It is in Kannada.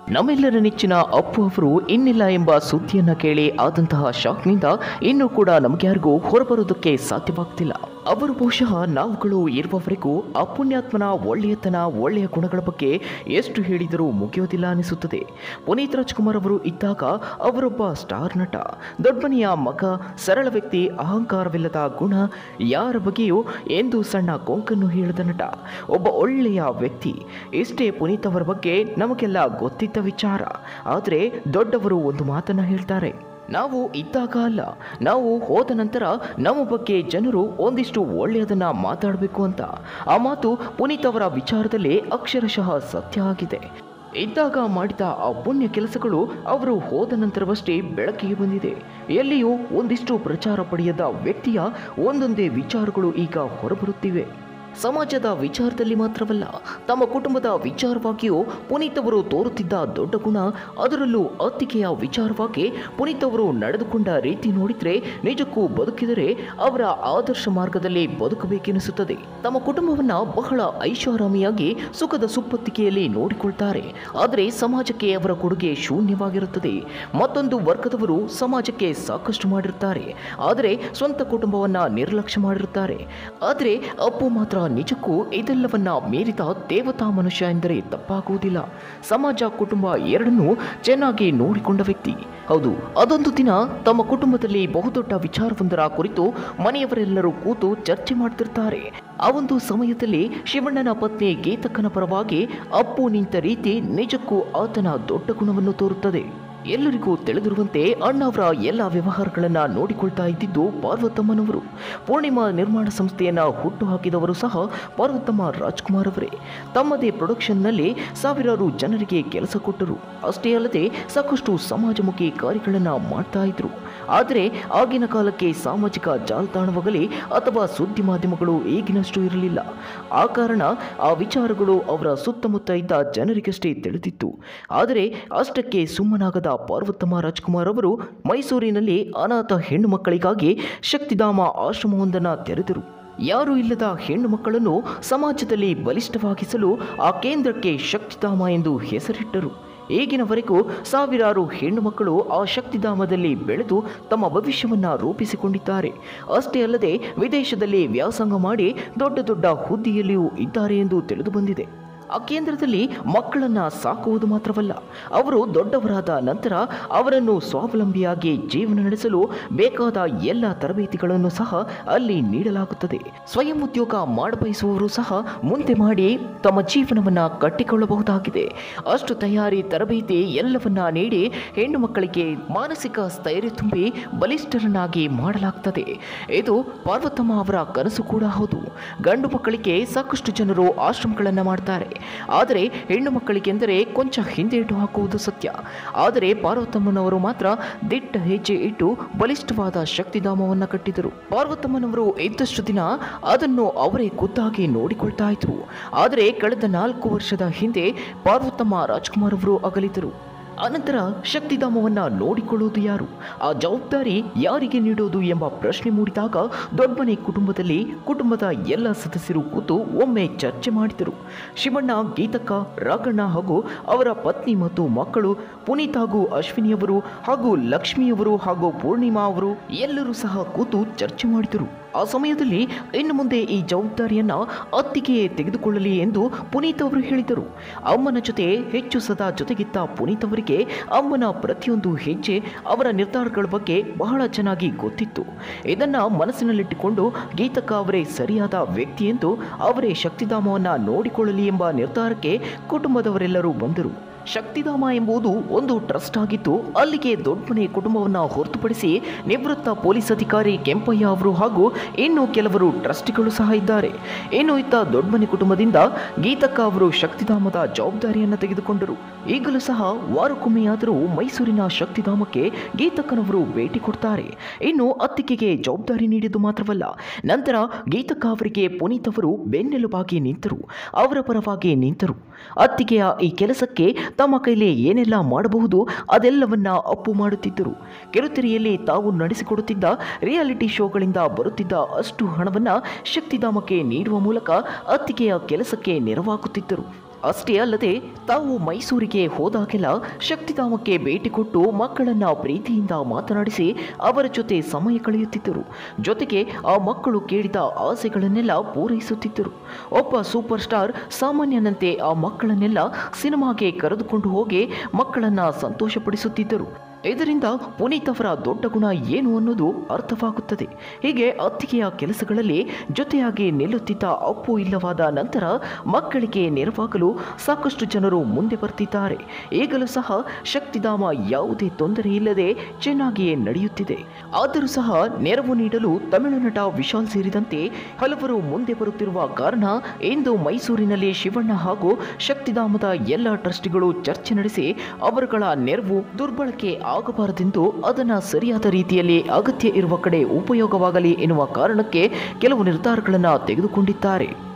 ನಮ್ಮೆಲ್ಲರ ನೆಚ್ಚಿನ ಅಪ್ಪು ಅವರು ಇನ್ನಿಲ್ಲ ಎಂಬ ಸುದ್ದಿಯನ್ನ ಕೇಳಿ ಆದಂತಹ ಶಾಕ್ನಿಂದ ಇನ್ನೂ ಕೂಡ ನಮಗ್ಯಾರಿಗೂ ಹೊರಬರೋದಕ್ಕೆ ಸಾಧ್ಯವಾಗ್ತಿಲ್ಲ ಅವರು ಬಹುಶಃ ನಾವುಗಳು ಇರುವವರೆಗೂ ಅಪುಣ್ಯಾತ್ಮನ ಒಳ್ಳೆಯತನ ಒಳ್ಳೆಯ ಗುಣಗಳ ಬಗ್ಗೆ ಎಷ್ಟು ಹೇಳಿದರೂ ಮುಗಿಯೋದಿಲ್ಲ ಅನಿಸುತ್ತದೆ ಪುನೀತ್ ರಾಜ್ಕುಮಾರ್ ಅವರು ಇದ್ದಾಗ ಅವರೊಬ್ಬ ಸ್ಟಾರ್ ನಟ ದೊಡ್ಡಮನೆಯ ಮಗ ಸರಳ ವ್ಯಕ್ತಿ ಅಹಂಕಾರವಿಲ್ಲದ ಗುಣ ಯಾರ ಬಗ್ಗೆಯೂ ಎಂದು ಸಣ್ಣ ಕೊಂಕನ್ನು ಹೇಳಿದ ನಟ ಒಬ್ಬ ಒಳ್ಳೆಯ ವ್ಯಕ್ತಿ ಇಷ್ಟೇ ಪುನೀತ್ ಅವರ ಬಗ್ಗೆ ನಮಗೆಲ್ಲ ಗೊತ್ತಿದ್ದ ವಿಚಾರ ಆದರೆ ದೊಡ್ಡವರು ಒಂದು ಮಾತನ್ನ ಹೇಳ್ತಾರೆ ನಾವು ಇದ್ದಾಗ ಅಲ್ಲ ನಾವು ಹೋದ ನಂತರ ನಮ್ಮ ಬಗ್ಗೆ ಜನರು ಒಂದಿಷ್ಟು ಒಳ್ಳೆಯದನ್ನ ಮಾತಾಡಬೇಕು ಅಂತ ಆ ಮಾತು ಪುನೀತ್ ಅವರ ವಿಚಾರದಲ್ಲಿ ಅಕ್ಷರಶಃ ಸತ್ಯ ಆಗಿದೆ ಇದ್ದಾಗ ಮಾಡಿದ ಆ ಪುಣ್ಯ ಕೆಲಸಗಳು ಅವರು ಹೋದ ನಂತರವಷ್ಟೇ ಬೆಳಕಿಗೆ ಬಂದಿದೆ ಎಲ್ಲಿಯೂ ಒಂದಿಷ್ಟು ಪ್ರಚಾರ ಪಡೆಯದ ವ್ಯಕ್ತಿಯ ಒಂದೊಂದೇ ವಿಚಾರಗಳು ಈಗ ಹೊರಬರುತ್ತಿವೆ ಸಮಾಜದ ವಿಚಾರದಲ್ಲಿ ಮಾತ್ರವಲ್ಲ ತಮ್ಮ ಕುಟುಂಬದ ವಿಚಾರವಾಗಿಯೂ ಪುನೀತ್ ಅವರು ತೋರುತ್ತಿದ್ದ ದೊಡ್ಡ ಗುಣ ಅದರಲ್ಲೂ ಅತ್ತಿಗೆಯ ವಿಚಾರವಾಗಿ ಪುನೀತ್ ಅವರು ನಡೆದುಕೊಂಡ ರೀತಿ ನೋಡಿದ್ರೆ ನಿಜಕ್ಕೂ ಬದುಕಿದರೆ ಅವರ ಆದರ್ಶ ಮಾರ್ಗದಲ್ಲಿ ಬದುಕಬೇಕೆನಿಸುತ್ತದೆ ತಮ್ಮ ಕುಟುಂಬವನ್ನ ಬಹಳ ಐಷಾರಾಮಿಯಾಗಿ ಸುಖದ ಸುಪ್ಪತ್ತಿಗೆಯಲ್ಲಿ ನೋಡಿಕೊಳ್ತಾರೆ ಆದರೆ ಸಮಾಜಕ್ಕೆ ಅವರ ಕೊಡುಗೆ ಶೂನ್ಯವಾಗಿರುತ್ತದೆ ಮತ್ತೊಂದು ವರ್ಗದವರು ಸಮಾಜಕ್ಕೆ ಸಾಕಷ್ಟು ಮಾಡಿರ್ತಾರೆ ಆದರೆ ಸ್ವಂತ ಕುಟುಂಬವನ್ನ ನಿರ್ಲಕ್ಷ್ಯ ಮಾಡಿರುತ್ತಾರೆ ಆದರೆ ಅಪ್ಪು ಮಾತ್ರ ನಿಜಕ್ಕೂ ಇದೆಲ್ಲವನ್ನ ಮೀರಿದ ದೇವತಾ ಮನುಷ್ಯ ಎಂದರೆ ತಪ್ಪಾಗುವುದಿಲ್ಲ ಸಮಾಜ ಕುಟುಂಬ ಎರಡನ್ನೂ ಚೆನ್ನಾಗಿ ನೋಡಿಕೊಂಡ ವ್ಯಕ್ತಿ ಹೌದು ಅದೊಂದು ದಿನ ತಮ್ಮ ಕುಟುಂಬದಲ್ಲಿ ಬಹುದೊಡ್ಡ ವಿಚಾರವೊಂದರ ಕುರಿತು ಮನೆಯವರೆಲ್ಲರೂ ಕೂತು ಚರ್ಚೆ ಮಾಡ್ತಿರ್ತಾರೆ ಆ ಒಂದು ಸಮಯದಲ್ಲಿ ಶಿವಣ್ಣನ ಪತ್ನಿ ಗೀತಕ್ಕನ ಪರವಾಗಿ ಅಪ್ಪು ನಿಂತ ರೀತಿ ನಿಜಕ್ಕೂ ಆತನ ದೊಡ್ಡ ಗುಣವನ್ನು ತೋರುತ್ತದೆ ಎಲ್ಲರಿಗೂ ತಿಳಿದಿರುವಂತೆ ಅಣ್ಣ ಅವರ ಎಲ್ಲ ವ್ಯವಹಾರಗಳನ್ನ ನೋಡಿಕೊಳ್ತಾ ಇದ್ದಿದ್ದು ಪಾರ್ವತಮ್ಮನವರು ಪೂರ್ಣಿಮಾ ನಿರ್ಮಾಣ ಸಂಸ್ಥೆಯನ್ನ ಹುಟ್ಟು ಹಾಕಿದವರು ಸಹ ಪಾರ್ವತಮ್ಮ ರಾಜ್ಕುಮಾರ್ ಅವರೇ ತಮ್ಮದೇ ಪ್ರೊಡಕ್ಷನ್ನಲ್ಲಿ ಸಾವಿರಾರು ಜನರಿಗೆ ಕೆಲಸ ಕೊಟ್ಟರು ಅಷ್ಟೇ ಅಲ್ಲದೆ ಸಾಕಷ್ಟು ಸಮಾಜಮುಖಿ ಕಾರ್ಯಗಳನ್ನು ಮಾಡ್ತಾ ಇದ್ರು ಆದರೆ ಆಗಿನ ಕಾಲಕ್ಕೆ ಸಾಮಾಜಿಕ ಜಾಲತಾಣವಾಗಲಿ ಅಥವಾ ಸುದ್ದಿ ಮಾಧ್ಯಮಗಳು ಈಗಿನಷ್ಟು ಇರಲಿಲ್ಲ ಆ ಕಾರಣ ಆ ವಿಚಾರಗಳು ಅವರ ಸುತ್ತಮುತ್ತ ಇದ್ದ ಜನರಿಗಷ್ಟೇ ತಿಳಿದಿತ್ತು ಆದರೆ ಅಷ್ಟಕ್ಕೆ ಸುಮ್ಮನಾಗದ ಪಾರ್ವತಮ್ಮ ರಾಜ್ಕುಮಾರ್ ಅವರು ಮೈಸೂರಿನಲ್ಲಿ ಅನಾಥ ಹೆಣ್ಣು ಮಕ್ಕಳಿಗಾಗಿ ಶಕ್ತಿಧಾಮ ಆಶ್ರಮವೊಂದನ್ನು ತೆರೆದರು ಯಾರೂ ಇಲ್ಲದ ಹೆಣ್ಣು ಮಕ್ಕಳನ್ನು ಸಮಾಜದಲ್ಲಿ ಬಲಿಷ್ಠವಾಗಿಸಲು ಆ ಕೇಂದ್ರಕ್ಕೆ ಶಕ್ತಿಧಾಮ ಎಂದು ಹೆಸರಿಟ್ಟರು ಈಗಿನವರೆಗೂ ಸಾವಿರಾರು ಹೆಣ್ಣು ಮಕ್ಕಳು ಆ ಶಕ್ತಿಧಾಮದಲ್ಲಿ ಬೆಳೆದು ತಮ್ಮ ಭವಿಷ್ಯವನ್ನ ರೂಪಿಸಿಕೊಂಡಿದ್ದಾರೆ ಅಷ್ಟೇ ಅಲ್ಲದೆ ವಿದೇಶದಲ್ಲಿ ವ್ಯಾಸಂಗ ಮಾಡಿ ದೊಡ್ಡ ದೊಡ್ಡ ಹುದ್ದೆಯಲ್ಲಿಯೂ ಇದ್ದಾರೆ ಎಂದು ತಿಳಿದು ಬಂದಿದೆ ಆ ಕೇಂದ್ರದಲ್ಲಿ ಮಕ್ಕಳನ್ನ ಸಾಕುವುದು ಮಾತ್ರವಲ್ಲ ಅವರು ದೊಡ್ಡವರಾದ ನಂತರ ಅವರನ್ನು ಸ್ವಾವಲಂಬಿಯಾಗಿ ಜೀವನ ನಡೆಸಲು ಬೇಕಾದ ಎಲ್ಲ ತರಬೇತಿಗಳನ್ನು ಸಹ ಅಲ್ಲಿ ನೀಡಲಾಗುತ್ತದೆ ಸ್ವಯಂ ಉದ್ಯೋಗ ಮಾಡಬಯಸುವವರು ಸಹ ಮುಂದೆ ಮಾಡಿ ತಮ್ಮ ಜೀವನವನ್ನ ಕಟ್ಟಿಕೊಳ್ಳಬಹುದಾಗಿದೆ ಅಷ್ಟು ತಯಾರಿ ತರಬೇತಿ ಎಲ್ಲವನ್ನ ನೀಡಿ ಹೆಣ್ಣು ಮಕ್ಕಳಿಗೆ ಮಾನಸಿಕ ಸ್ಥೈರ್ಯ ತುಂಬಿ ಬಲಿಷ್ಠರನ್ನಾಗಿ ಮಾಡಲಾಗ್ತದೆ ಇದು ಪಾರ್ವತಮ್ಮ ಅವರ ಕನಸು ಕೂಡ ಹೌದು ಗಂಡು ಮಕ್ಕಳಿಗೆ ಸಾಕಷ್ಟು ಜನರು ಆಶ್ರಮಗಳನ್ನು ಮಾಡ್ತಾರೆ ಆದರೆ ಹೆಣ್ಣು ಮಕ್ಕಳಿಗೆಂದರೆ ಕೊಂಚ ಹಿಂದೆ ಇಟ್ಟು ಹಾಕುವುದು ಸತ್ಯ ಆದರೆ ಪಾರ್ವತಮ್ಮನವರು ಮಾತ್ರ ದಿಟ್ಟ ಹೆಜ್ಜೆ ಇಟ್ಟು ಬಲಿಷ್ಠವಾದ ಶಕ್ತಿಧಾಮವನ್ನು ಕಟ್ಟಿದರು ಪಾರ್ವತಮ್ಮನವರು ಇದ್ದಷ್ಟು ದಿನ ಅದನ್ನು ಅವರೇ ಖುದ್ದಾಗಿ ನೋಡಿಕೊಳ್ತಾ ಇದ್ರು ಆದರೆ ಕಳೆದ ನಾಲ್ಕು ವರ್ಷದ ಹಿಂದೆ ಪಾರ್ವತಮ್ಮ ರಾಜ್ಕುಮಾರ್ ಅವರು ಅಗಲಿದರು ಅನಂತರ ಶಕ್ತಿಧಾಮವನ್ನ ನೋಡಿಕೊಳ್ಳುವುದು ಯಾರು ಆ ಜವಾಬ್ದಾರಿ ಯಾರಿಗೆ ನೀಡೋದು ಎಂಬ ಪ್ರಶ್ನೆ ಮೂಡಿದಾಗ ದೊಡ್ಡಮನೆ ಕುಟುಂಬದಲ್ಲಿ ಕುಟುಂಬದ ಎಲ್ಲ ಸದಸ್ಯರು ಕೂತು ಒಮ್ಮೆ ಚರ್ಚೆ ಮಾಡಿದರು ಶಿವಣ್ಣ ಗೀತಕ್ಕ ರಾಘಣ್ಣ ಹಾಗೂ ಅವರ ಪತ್ನಿ ಮತ್ತು ಮಕ್ಕಳು ಪುನೀತ್ ಹಾಗೂ ಅಶ್ವಿನಿಯವರು ಹಾಗೂ ಲಕ್ಷ್ಮಿಯವರು ಹಾಗೂ ಪೂರ್ಣಿಮಾ ಅವರು ಎಲ್ಲರೂ ಸಹ ಕೂತು ಚರ್ಚೆ ಮಾಡಿದರು ಆ ಸಮಯದಲ್ಲಿ ಇನ್ನು ಮುಂದೆ ಈ ಜವಾಬ್ದಾರಿಯನ್ನ ಅತ್ತಿಗೆ ತೆಗೆದುಕೊಳ್ಳಲಿ ಎಂದು ಪುನೀತ್ ಅವರು ಹೇಳಿದರು ಅಮ್ಮನ ಜೊತೆ ಹೆಚ್ಚು ಸದಾ ಜೊತೆಗಿದ್ದ ಪುನೀತ್ ಅವರಿಗೆ ಅಮ್ಮನ ಪ್ರತಿಯೊಂದು ಹೆಜ್ಜೆ ಅವರ ನಿರ್ಧಾರಗಳ ಬಗ್ಗೆ ಬಹಳ ಚೆನ್ನಾಗಿ ಗೊತ್ತಿತ್ತು ಇದನ್ನ ಮನಸ್ಸಿನಲ್ಲಿಟ್ಟುಕೊಂಡು ಗೀತಕ್ಕ ಅವರೇ ಸರಿಯಾದ ವ್ಯಕ್ತಿ ಎಂದು ಅವರೇ ಶಕ್ತಿಧಾಮವನ್ನ ನೋಡಿಕೊಳ್ಳಲಿ ಎಂಬ ನಿರ್ಧಾರಕ್ಕೆ ಕುಟುಂಬದವರೆಲ್ಲರೂ ಬಂದರು ಶಕ್ತಿಧಾಮ ಎಂಬುದು ಒಂದು ಟ್ರಸ್ಟ್ ಆಗಿದ್ದು ಅಲ್ಲಿಗೆ ದೊಡ್ಡಮನೆ ಕುಟುಂಬವನ್ನು ಹೊರತುಪಡಿಸಿ ನಿವೃತ್ತ ಪೊಲೀಸ್ ಅಧಿಕಾರಿ ಕೆಂಪಯ್ಯ ಅವರು ಹಾಗೂ ಇನ್ನು ಕೆಲವರು ಟ್ರಸ್ಟಿಗಳು ಸಹ ಇದ್ದಾರೆ ಇನ್ನು ಇತ್ತ ದೊಡ್ಡಮನೆ ಕುಟುಂಬದಿಂದ ಗೀತಕ್ಕ ಅವರು ಶಕ್ತಿಧಾಮದ ಜವಾಬ್ದಾರಿಯನ್ನು ತೆಗೆದುಕೊಂಡರು ಈಗಲೂ ಸಹ ವಾರಕ್ಕೊಮ್ಮೆಯಾದರೂ ಮೈಸೂರಿನ ಶಕ್ತಿಧಾಮಕ್ಕೆ ಗೀತಕ್ಕನವರು ಭೇಟಿ ಕೊಡ್ತಾರೆ ಇನ್ನು ಅತ್ತಿಗೆಗೆ ಜವಾಬ್ದಾರಿ ನೀಡಿದ್ದು ಮಾತ್ರವಲ್ಲ ನಂತರ ಗೀತಕ್ಕ ಅವರಿಗೆ ಪುನೀತ್ ಅವರು ಬೆನ್ನೆಲುಬಾಗಿ ನಿಂತರು ಅವರ ಪರವಾಗಿ ನಿಂತರು ಅತ್ತಿಗೆಯ ಈ ಕೆಲಸಕ್ಕೆ ತಮ್ಮ ಕೈಲಿ ಏನೆಲ್ಲ ಮಾಡಬಹುದು ಅದೆಲ್ಲವನ್ನ ಅಪ್ಪು ಮಾಡುತ್ತಿದ್ದರು ಕಿರುತೆರೆಯಲ್ಲಿ ತಾವು ನಡೆಸಿಕೊಡುತ್ತಿದ್ದ ರಿಯಾಲಿಟಿ ಶೋಗಳಿಂದ ಬರುತ್ತಿದ್ದ ಅಷ್ಟು ಹಣವನ್ನ ಶಕ್ತಿಧಾಮಕ್ಕೆ ನೀಡುವ ಮೂಲಕ ಅತ್ತಿಗೆಯ ಕೆಲಸಕ್ಕೆ ನೆರವಾಗುತ್ತಿದ್ದರು ಅಷ್ಟೇ ಅಲ್ಲದೆ ತಾವು ಮೈಸೂರಿಗೆ ಹೋದಾಗೆಲ್ಲ ಶಕ್ತಿಧಾಮಕ್ಕೆ ಭೇಟಿ ಕೊಟ್ಟು ಮಕ್ಕಳನ್ನ ಪ್ರೀತಿಯಿಂದ ಮಾತನಾಡಿಸಿ ಅವರ ಜೊತೆ ಸಮಯ ಕಳೆಯುತ್ತಿದ್ದರು ಜೊತೆಗೆ ಆ ಮಕ್ಕಳು ಕೇಳಿದ ಆಸೆಗಳನ್ನೆಲ್ಲ ಪೂರೈಸುತ್ತಿದ್ದರು ಒಬ್ಬ ಸೂಪರ್ ಸ್ಟಾರ್ ಸಾಮಾನ್ಯನಂತೆ ಆ ಮಕ್ಕಳನ್ನೆಲ್ಲ ಸಿನಿಮಾಗೆ ಕರೆದುಕೊಂಡು ಹೋಗಿ ಮಕ್ಕಳನ್ನ ಸಂತೋಷಪಡಿಸುತ್ತಿದ್ದರು ಇದರಿಂದ ಪುನೀತ್ ಅವರ ದೊಡ್ಡ ಗುಣ ಏನು ಅನ್ನೋದು ಅರ್ಥವಾಗುತ್ತದೆ ಹೀಗೆ ಅತ್ತಿಗೆಯ ಕೆಲಸಗಳಲ್ಲಿ ಜೊತೆಯಾಗಿ ನಿಲ್ಲುತ್ತಿದ್ದ ಅಪ್ಪು ಇಲ್ಲವಾದ ನಂತರ ಮಕ್ಕಳಿಗೆ ನೆರವಾಗಲು ಸಾಕಷ್ಟು ಜನರು ಮುಂದೆ ಬರ್ತಿದ್ದಾರೆ ಈಗಲೂ ಸಹ ಶಕ್ತಿಧಾಮ ಯಾವುದೇ ತೊಂದರೆ ಇಲ್ಲದೆ ಚೆನ್ನಾಗಿಯೇ ನಡೆಯುತ್ತಿದೆ ಆದರೂ ಸಹ ನೆರವು ನೀಡಲು ತಮಿಳು ನಟ ವಿಶಾಲ್ ಸೇರಿದಂತೆ ಹಲವರು ಮುಂದೆ ಬರುತ್ತಿರುವ ಕಾರಣ ಇಂದು ಮೈಸೂರಿನಲ್ಲಿ ಶಿವಣ್ಣ ಹಾಗೂ ಶಕ್ತಿಧಾಮದ ಎಲ್ಲ ಟ್ರಸ್ಟಿಗಳು ಚರ್ಚೆ ನಡೆಸಿ ಅವರುಗಳ ನೆರವು ದುರ್ಬಳಕೆ ಆಗಬಾರದೆಂದು ಅದನ್ನು ಸರಿಯಾದ ರೀತಿಯಲ್ಲಿ ಅಗತ್ಯ ಇರುವ ಕಡೆ ಉಪಯೋಗವಾಗಲಿ ಎನ್ನುವ ಕಾರಣಕ್ಕೆ ಕೆಲವು ನಿರ್ಧಾರಗಳನ್ನು ತೆಗೆದುಕೊಂಡಿದ್ದಾರೆ